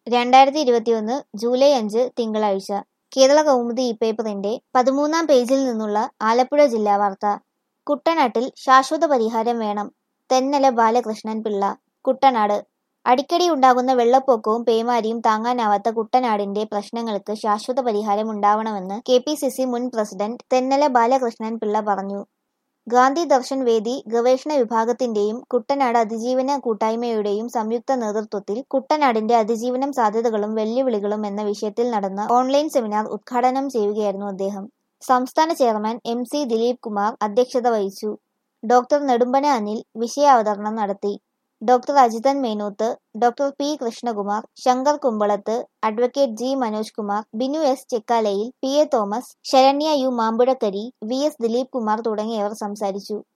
രണ്ടായിരത്തി ഇരുപത്തിയൊന്ന് ജൂലൈ അഞ്ച് തിങ്കളാഴ്ച കേരള കൗമുദി ഈ പേപ്പറിന്റെ പതിമൂന്നാം പേജിൽ നിന്നുള്ള ആലപ്പുഴ ജില്ലാ വാർത്ത കുട്ടനാട്ടിൽ ശാശ്വത പരിഹാരം വേണം തെന്നല ബാലകൃഷ്ണൻ പിള്ള കുട്ടനാട് അടിക്കടി ഉണ്ടാകുന്ന വെള്ളപ്പൊക്കവും പേമാരിയും താങ്ങാനാവാത്ത കുട്ടനാടിന്റെ പ്രശ്നങ്ങൾക്ക് ശാശ്വത പരിഹാരം ഉണ്ടാവണമെന്ന് കെ പി സി സി മുൻ പ്രസിഡന്റ് തെന്നല ബാലകൃഷ്ണൻ പിള്ള പറഞ്ഞു ഗാന്ധി ദർശൻ വേദി ഗവേഷണ വിഭാഗത്തിന്റെയും കുട്ടനാട് അതിജീവന കൂട്ടായ്മയുടെയും സംയുക്ത നേതൃത്വത്തിൽ കുട്ടനാടിന്റെ അതിജീവനം സാധ്യതകളും വെല്ലുവിളികളും എന്ന വിഷയത്തിൽ നടന്ന ഓൺലൈൻ സെമിനാർ ഉദ്ഘാടനം ചെയ്യുകയായിരുന്നു അദ്ദേഹം സംസ്ഥാന chairman M C Dileep Kumar അധ്യക്ഷത വഹിച്ചു ഡോക്ടർ നെടുമ്പന അനിൽ വിഷയാവതരണം നടത്തി doctor Ajithan Menoth doctor P Krishnakumar Shankar Kumbalath advocate G Manoj Kumar Binu S Chekkalayil P A Thomas Saranya U Mampuzhakkari V S Dileep Kumar തുടങ്ങിയവർ സംസാരിച്ചു